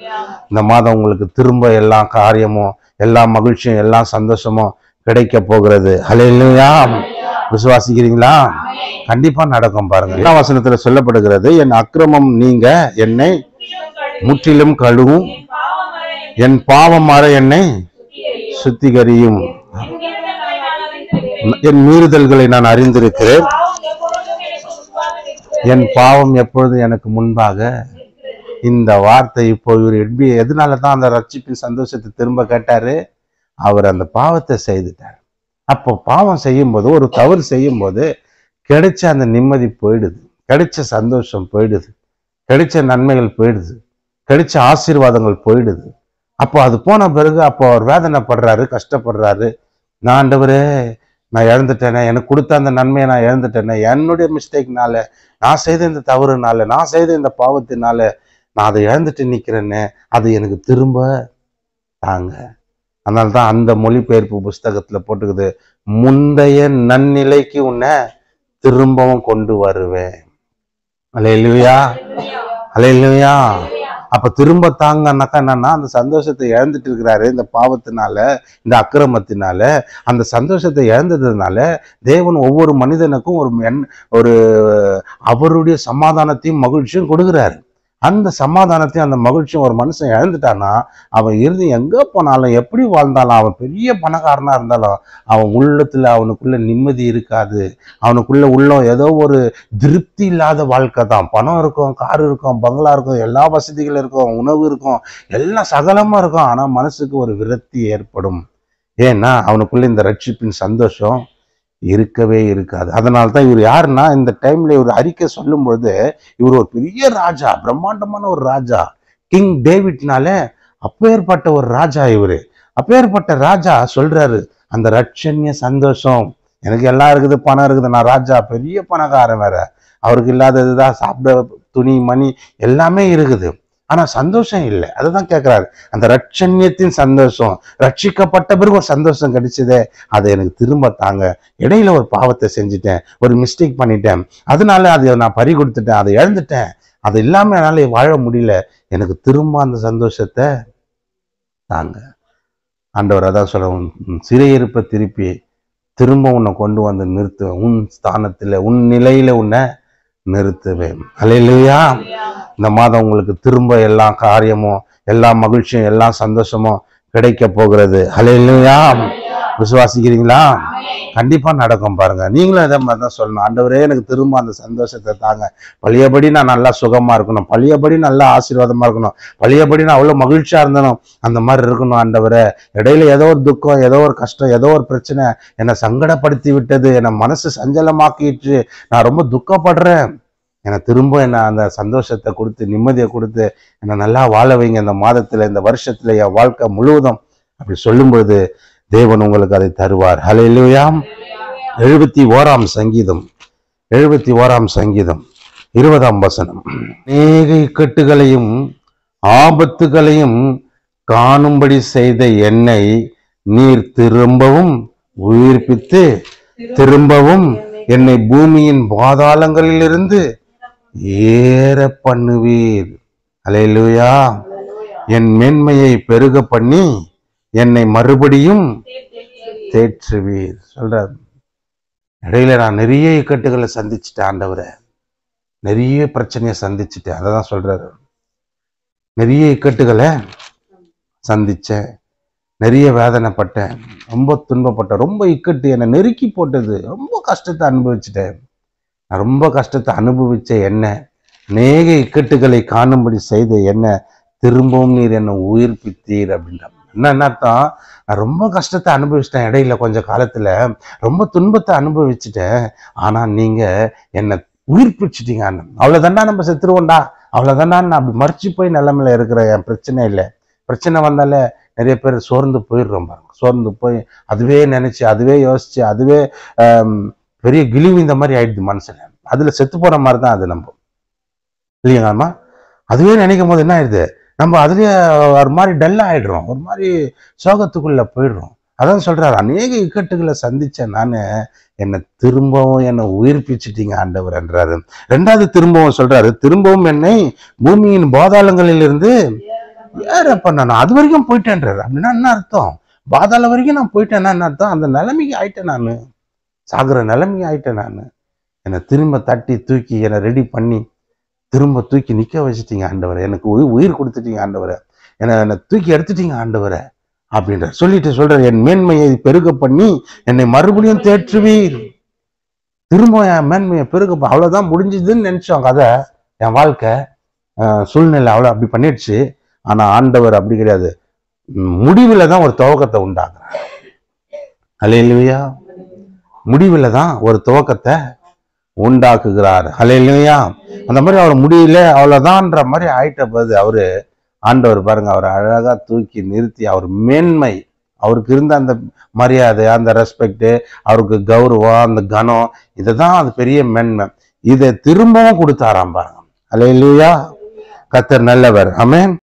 இந்த மாதம் உங்களுக்கு திரும்ப எல்லா காரியமும் எல்லா மகிழ்ச்சியும் எல்லா சந்தோஷமும் கிடைக்க போகிறது ஹalleluya விசுவாசிக்கிறீங்களா கண்டிப்பா நடக்கும் பாருங்க எல்லா வசனத்துல சொல்லப்படுகிறது என் அக்கிரமம் நீங்க என்னை முற்றிலும் கழுவும் என் பாவம் மாற என்னை சுத்திகரியும் என் மீறுதல்களை நான் அறிந்திருக்கிறேன் என் பாவம் எப்பொழுதும் எனக்கு முன்பாக இந்த வார்த்தை இப்போ இவர் எப்படி எதனால தான் அந்த ரட்சிப்பின் சந்தோஷத்தை திரும்ப கேட்டாரு அவர் அந்த பாவத்தை செய்துட்டார் அப்போ பாவம் செய்யும்போது ஒரு தவறு செய்யும்போது கிடைச்ச அந்த நிம்மதி போயிடுது கிடைச்ச சந்தோஷம் போயிடுது கிடைச்ச நன்மைகள் போயிடுது கிடைச்ச ஆசீர்வாதங்கள் போயிடுது அப்போ அது போன பிறகு அப்போ அவர் வேதனைப்படுறாரு கஷ்டப்படுறாரு நான் ஆண்டவரே நான் இழந்துட்டேனே எனக்கு கொடுத்த அந்த நன்மையை நான் இழந்துட்டேனே என்னுடைய மிஸ்டேக்னால நான் செய்த இந்த தவறுனால நான் செய்த இந்த பாவத்தினால நான் அதை இழந்துட்டு நிக்கிறேனே அது எனக்கு திரும்ப தாங்க அதனால தான் அந்த மொழிபெயர்ப்பு புஸ்தகத்துல போட்டுக்குது முந்தைய நன்னிலைக்கு உன்னை திரும்பவும் கொண்டு வருவேன் அலையிலுயா அலையிலுயா அப்ப திரும்ப தாங்கன்னாக்கா என்னன்னா அந்த சந்தோஷத்தை இழந்துட்டு இருக்கிறாரு இந்த பாவத்தினால இந்த அக்கிரமத்தினால அந்த சந்தோஷத்தை இழந்ததுனால தேவன் ஒவ்வொரு மனிதனுக்கும் ஒரு எண் ஒரு அவருடைய சமாதானத்தையும் மகிழ்ச்சியும் கொடுக்குறாரு அந்த சமாதானத்தையும் அந்த மகிழ்ச்சியும் ஒரு மனுஷன் இழந்துட்டானா அவன் இறுதி எங்க போனாலும் எப்படி வாழ்ந்தாலும் அவன் பெரிய பணக்காரனா இருந்தாலும் அவன் உள்ளத்துல அவனுக்குள்ள நிம்மதி இருக்காது அவனுக்குள்ள உள்ளம் ஏதோ ஒரு திருப்தி இல்லாத வாழ்க்கை தான் பணம் இருக்கும் கார் இருக்கும் பங்களா இருக்கும் எல்லா வசதிகளும் இருக்கும் உணவு இருக்கும் எல்லாம் சகலமா இருக்கும் ஆனா மனசுக்கு ஒரு விரக்தி ஏற்படும் ஏன்னா அவனுக்குள்ள இந்த ரட்சிப்பின் சந்தோஷம் இருக்கவே இருக்காது அதனால தான் இவர் யாருன்னா இந்த டைம்ல இவர் அறிக்கை சொல்லும்பொழுது இவர் ஒரு பெரிய ராஜா பிரம்மாண்டமான ஒரு ராஜா கிங் டேவிட்னால அப்பேற்பட்ட ஒரு ராஜா இவரு அப்பேற்பட்ட ராஜா சொல்றாரு அந்த ரட்சண்ய சந்தோஷம் எனக்கு எல்லாம் இருக்குது பணம் இருக்குது நான் ராஜா பெரிய பணக்காரன் வேற அவருக்கு இல்லாததுதான் சாப்பிட துணி மணி எல்லாமே இருக்குது ஆனா சந்தோஷம் இல்லை அதுதான் கேட்கிறாரு அந்த ரட்சண்யத்தின் சந்தோஷம் ரட்சிக்கப்பட்ட பிறகு ஒரு சந்தோஷம் கிடைச்சதே அதை எனக்கு திரும்ப தாங்க இடையில ஒரு பாவத்தை செஞ்சுட்டேன் ஒரு மிஸ்டேக் பண்ணிட்டேன் அதனால அதை நான் பறி கொடுத்துட்டேன் அதை இழந்துட்டேன் அது இல்லாம என்னால வாழ முடியல எனக்கு திரும்ப அந்த சந்தோஷத்தை தாங்க ஆண்டவர் அதான் சொல்ல உன் சிறையிருப்பை திருப்பி திரும்ப உன்னை கொண்டு வந்து நிறுத்துவேன் உன் ஸ்தானத்துல உன் நிலையில உன்னை நிறுத்துவேன் அலையிலையா இந்த மாதம் உங்களுக்கு திரும்ப எல்லா காரியமும் எல்லா மகிழ்ச்சியும் எல்லா சந்தோஷமும் கிடைக்க போகிறது அலையிலையா விசுவாசிக்கிறீங்களா கண்டிப்பா நடக்கும் பாருங்க நீங்களும் இதே மாதிரி தான் சொல்லணும் ஆண்டவரே எனக்கு திரும்ப அந்த சந்தோஷத்தை தாங்க பழையபடி நான் நல்லா சுகமா இருக்கணும் பழையபடி நல்லா ஆசீர்வாதமா இருக்கணும் பழையபடி நான் அவ்வளவு மகிழ்ச்சியா இருந்தனும் அந்த மாதிரி இருக்கணும் ஆண்டவரே இடையில ஏதோ ஒரு துக்கம் ஏதோ ஒரு கஷ்டம் ஏதோ ஒரு பிரச்சனை என்னை சங்கடப்படுத்தி விட்டது என்னை மனசு சஞ்சலமாக்கிட்டு நான் ரொம்ப துக்கப்படுறேன் என்னை திரும்ப என்ன அந்த சந்தோஷத்தை கொடுத்து நிம்மதியை கொடுத்து என்னை நல்லா வாழ வைங்க இந்த மாதத்துல இந்த வருஷத்துல என் வாழ்க்கை முழுவதும் அப்படி சொல்லும்பொழுது தேவன் உங்களுக்கு அதை தருவார் ஹalleluyaம் எழுபத்தி ஓராம் சங்கீதம் எழுபத்தி ஓராம் சங்கீதம் இருபதாம் வசனம் அநேக இக்கட்டுகளையும் ஆபத்துகளையும் காணும்படி செய்த என்னை நீர் திரும்பவும் உயிர்ப்பித்து திரும்பவும் என்னை பூமியின் பாதாளங்களிலிருந்து ஏற பண்ணுவீர் அலையிலுயா என் மேன்மையை பெருக பண்ணி என்னை மறுபடியும் தேற்றுவீர் சொல்றார் இடையில நான் நிறைய இக்கட்டுகளை சந்திச்சுட்டேன் ஆண்டவரை நிறைய பிரச்சனையை சந்திச்சுட்டேன் அதை தான் சொல்றாரு நிறைய இக்கட்டுகளை சந்திச்சேன் நிறைய வேதனைப்பட்டேன் ரொம்ப துன்பப்பட்டேன் ரொம்ப இக்கட்டு என்னை நெருக்கி போட்டது ரொம்ப கஷ்டத்தை அனுபவிச்சிட்டேன் நான் ரொம்ப கஷ்டத்தை அனுபவிச்ச என்ன அநேக இக்கட்டுகளை காணும்படி செய்த என்ன திரும்பவும் நீர் என்னை உயிர்ப்பித்தீர் அப்படின்ற என்ன என்ன அர்த்தம் நான் ரொம்ப கஷ்டத்தை அனுபவிச்சிட்டேன் இடையில கொஞ்ச காலத்துல ரொம்ப துன்பத்தை அனுபவிச்சுட்டேன் ஆனா நீங்க என்னை உயிர்ப்பிச்சிட்டீங்க அவ்வளவுதான்டா நம்ம செத்துருவோம்டா அவ்வளவுதான்டா நான் அப்படி மறைச்சு போய் நிலைமையில இருக்கிற என் பிரச்சனை இல்லை பிரச்சனை வந்தாலே நிறைய பேர் சோர்ந்து போயிடுறோம் பாருங்க சோர்ந்து போய் அதுவே நினைச்சு அதுவே யோசிச்சு அதுவே ஆம், பெரிய கிழிவு இந்த மாதிரி ஆயிடுது மனசுல அதுல செத்து போற மாதிரி தான் அது நம்ம இல்லையாங்கம்மா அதுவே நினைக்கும் போது என்ன ஆயிடுது நம்ம அதுலயே ஒரு மாதிரி டல் ஆயிடுறோம் ஒரு மாதிரி சோகத்துக்குள்ள போயிடுறோம் அதான் சொல்றாரு அநேக இக்கட்டுகளை சந்திச்ச நானு என்னை திரும்பவும் என்னை உயிர்ப்பிச்சிட்டீங்க ஆண்டவர் என்றாரு ரெண்டாவது திரும்பவும் சொல்றாரு திரும்பவும் என்னை பூமியின் பாதாளங்களிலிருந்து ஏறப்ப நான் அது வரைக்கும் போயிட்டேன்றாரு அப்படின்னா என்ன அர்த்தம் பாதாள வரைக்கும் நான் போயிட்டேன்னா என்ன அர்த்தம் அந்த நிலைமைக்கு ஆயிட்டேன் நான் சாகுற நிலைமைக்கு ஆயிட்டேன் நான் என்னை திரும்ப தட்டி தூக்கி என்னை ரெடி பண்ணி திரும்ப தூக்கி நிக்க வச்சுட்டீங்க ஆண்டவரை எனக்கு உயிர் உயிர் கொடுத்துட்டீங்க ஆண்டவரை என்னை என்னை தூக்கி எடுத்துட்டீங்க ஆண்டவரை அப்படின்ற சொல்லிட்டு சொல்ற என் மேன்மையை பெருக பண்ணி என்னை மறுபடியும் தேற்றுவீர் திரும்ப என் மேன்மையை பெருக ப- அவ்வளவுதான் முடிஞ்சுதுன்னு நினைச்சோம் கதை என் வாழ்க்கை அஹ், சூழ்நிலை அவ்வளோ அப்படி பண்ணிடுச்சு ஆனா ஆண்டவர் அப்படி கிடையாது ம், முடிவுல தான் ஒரு துவக்கத்தை உண்டாக்குறார் அலையிலுயா முடிவுல தான் ஒரு துவக்கத்தை உண்டாக்குகிறார் அலையிலுயா அந்த மாதிரி அவர் முடியல அவ்வளவுதான்ற மாதிரி ஆயிட்ட போது அவரு ஆண்டவர் பாருங்க அவர் அழகா தூக்கி நிறுத்தி அவர் மேன்மை அவருக்கு இருந்த அந்த மரியாதை அந்த ரெஸ்பெக்ட் அவருக்கு கௌரவம் அந்த கனம் இதுதான் அது பெரிய மேன்மை இதை திரும்பவும் கொடுத்தாராம் பாருங்க அல்ல இல்லையா கத்தர் நல்லவர் ஆமென்